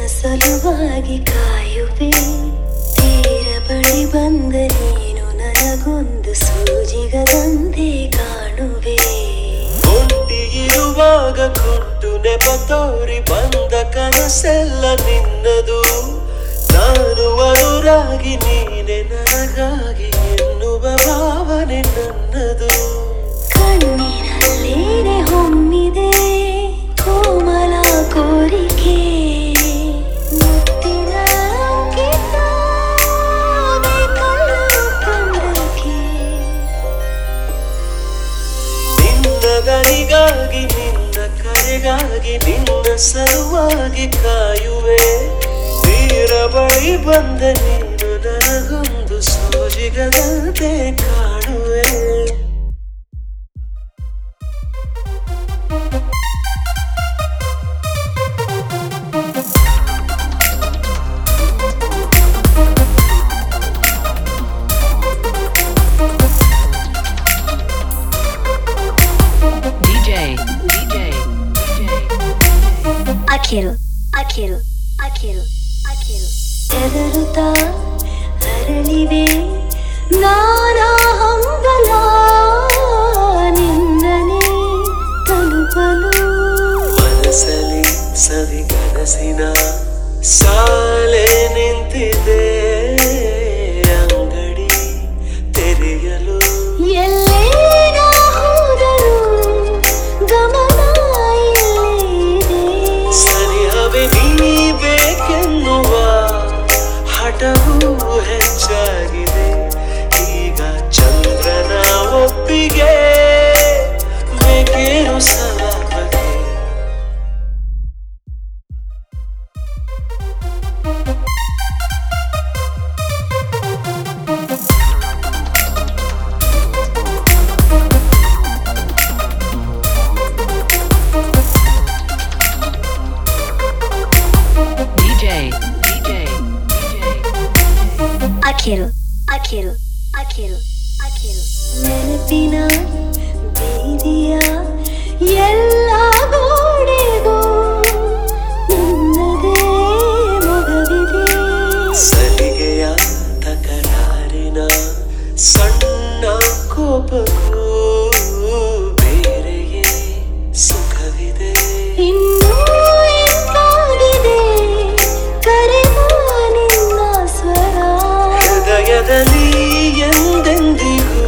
ಸಲುವಾಗಿ ಕಾಯುವೆ ತೀರ ಬಳಿ ಬಂದ ನೀನು ನನಗೊಂದು ಸೂಜಿಗದಂತೆ ಕಾಣುವೆ ಒಂಟಿಗಿರುವಾಗ ಕುಂಟು ನೆಪ ತೋರಿ ಬಂದ ಕನಸೆಲ್ಲ ನಿನ್ನದು ನಾನು ಅನುರಾಗಿ ನೀನೆ ನನಗಾಗಿ ಎನ್ನುವ ಭಾವನೆ ನನ್ನದು ಕಣ್ಣಿನಲ್ಲೇನೆ ಹೊಮ್ಮಿದೆ ಕೋಮಲ ಕೋರಿಕೆ ಮುತ್ತಿನ ಅಂಕಿತ ಬೇಕಲ್ಲ ಕಂದಕ್ಕೆ ನಿನ್ನ ದನಿಗಾಗಿ ನಿನ್ನ ಕರೆಗಾಗಿ ನಿನ್ನ ಸಲುವಾಗಿ ಕಾಯುವೆ ತೀರ ಬಳಿ ಬಂದ ನೀನು ನನಗೊಂದು ಸೋಜಿಗದಂತೆ ಕಾಣುವೆ DJ, DJ, DJ. ಅಖಿರು ಅಖಿರು ಅಖಿರು ಅಖಿರು ಹೆದರುತ್ತಾ ಅರಳಿವೆ ನಾನಾ ಹಂಬಲ ನಿನ್ನನೆ ತಲುಪಲು ಮನಸಲಿ ಸವಿ ಕನಸಿನ ಸಾಲೆ ನಿಂತಿದೆ ಅಂಗಡಿ ತೆರೆಯಲು ಎಲ್ಲೇ ನಾ ಹೋದರೂ ಗಮನ ಇಲ್ಲಿದೆ ಸರಿಹವೆ ನೀ ಬೇಕೆನ್ನುವ ಹಠವೂ ಹೆಚ್ಚಾಗಿದೆ ಈಗ ಚಂದ್ರನ ಒಪ್ಪಿಗೆ ಬೇಕೇನು ಸಲಹೆ DJ, DJ, DJ. ಅಖಿರು ಅಖಿರು ಅಖಿರು ಅಖಿರು ನೆನಪಿನ ಬೀದಿಯ ಎಲ್ಲ ಗೋಡೆಗೂ ನಿನ್ನದೇ ಮೊಗವಿದೆ ಸಲಿಗೆಯ ತಕರಾರಿನ ಸಣ್ಣ ಕೋಪಕ್ಕೂ ಬೇರೆಯೇ ಸುಖವಿದೆ ಇನ್ನೂ ಎಂತಾಗಿದೆ ಕರೆವ ನಿನ್ನ ಸ್ವರ ಹೃದಯದಲ್ಲಿ ಎಂದೆಂದಿಗೂ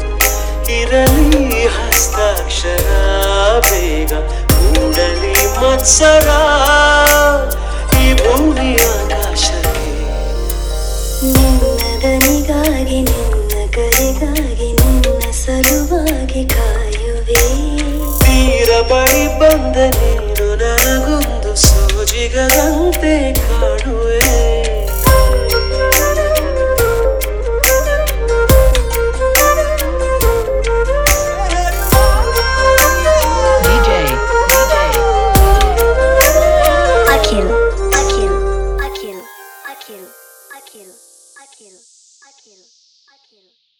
ಇರಲಿ ಹಸ್ತಾಕ್ಷರ ಬೇಗ ಮೂಡಲಿ ಮತ್ಸರ ಈ ಭೂಮಿ ಆಕಾಶಕ್ಕೆ ನಿನ್ನ ದನಿಗಾಗಿ ನಿನ್ನ ಕರೆಗಾಗಿ ನಿನ್ನ ಸಲುವಾಗಿ ಕಾಯುವೆ ತೀರ ಬಳಿ ಬಂದ ನೀನು ನನಗೊಂದು ಸೋಜಿಗದಂತೆ ಕಾಣುವೆ DJ, DJ. ಅಖಿರು ಅಖಿರು ಅಖಿರು ಅಖಿರು ಅಖಿರು ಅಖಿರು ಅಖಿರು ಅಖಿರು